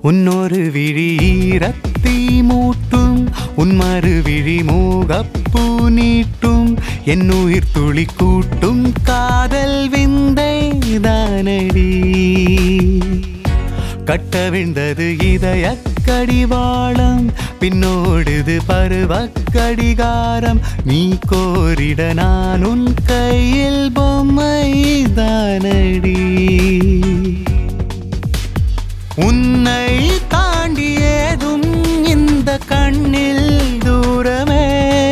உன்னொரு விழி ஈரத்தி மூட்டும் உன் மறுவிழி மூகப்பூ நீட்டும் என் உயிர் துளி கூட்டும் காதல் விந்தை தானடி கட்டவிழ்ந்தது இதய கடிவாளம் பின்னோடுது பருவக் கடிகாரம் நீ கோரிட நான் உன் கையில் பொம்மை தானடி உன்னை தாண்டி ஏதும் இந்த கண்ணில் தூரமே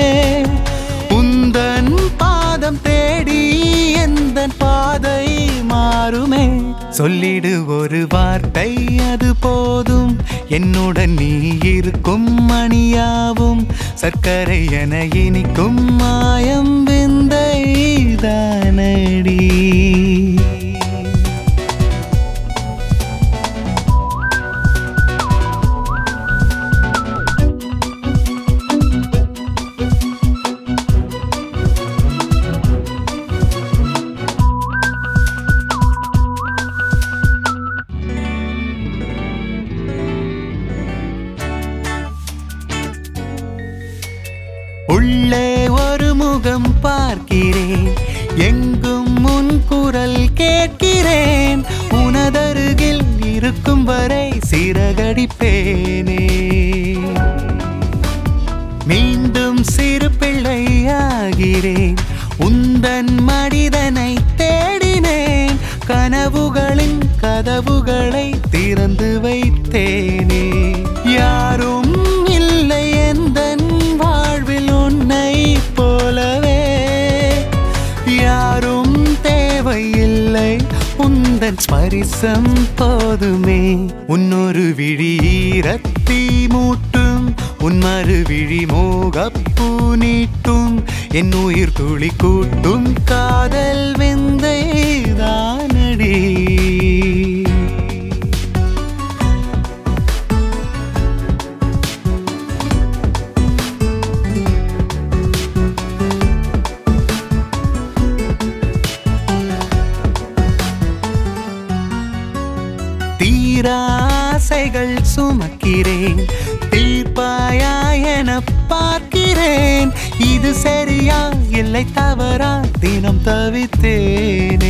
உந்தன் பாதம் தேடி எந்த பாதை மாறுமே சொல்லிடு ஒரு வார்த்தை அது போதும் என்னுடன் நீ இருக்கும் மணியாவும் சர்க்கரை என இனிக்கும் மாயம் விந்தை தானடி உள்ளே ஒரு முகம் பார்க்கிறேன் எங்கும் உன் குரல் கேட்கிறேன் உனதருகில் இருக்கும் வரை சிறகடிப்பேனே மீண்டும் சிறு பிள்ளையாகிறேன் உந்தன் மனிதனை தேடினேன் கனவுகளின் கதவுகளை திறந்து வைத்தேனே யாரும் இல்லை எந்தன் வாழ்வில் உன்னை போலவே யாரும் தேவையில்லை உந்தன் ஸ்பரிசம் போதுமே உன்னொரு விழி ஈரத்தி மூட்டும் உன் மறுவிழி மோகப்பூ நீட்டும் என் உயிர் துளி கூட்டும் காதல் விந்தை தானடி தீராசைகள் சுமக்கிறேன் தீர்ப்பாயா என பார்க்கிறேன் இது சரியா இல்லை தவறா தினம் தவித்தேனே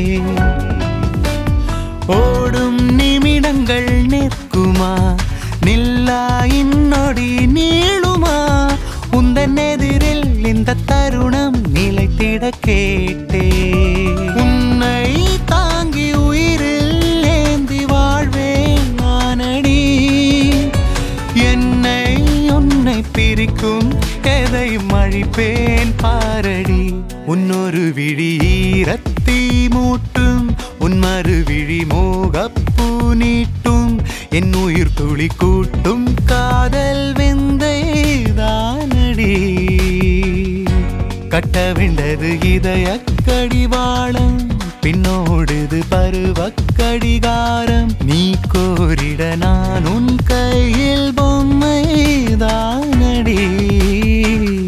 ஓடும் நிமிடங்கள் நிற்குமா நில்லா இன்னொடி நீளுமா உந்தன் எதிரில் இந்த தருணம் நிலைத்திட கேட்டே உன்னை தாங்கி உயிரில் ஏந்தி வாழ்வேன் நானடி என்னை உன்னை பிரிக்கும் எதையும் அழிப்பேன் பாரடி உன்னொரு விழி ஈரத்தி மூட்டும் உன் மறுவிழி மோகப்பூ நீட்டும் என் உயிர் துளி கூட்டும் காதல் விந்தை தானடி கட்டவிண்டது இதய கடிவாளம் பின்னோடுது பருவக் கடிகாரம் நீ கோரிட நான் உன் கையில் பொம்மை தானடி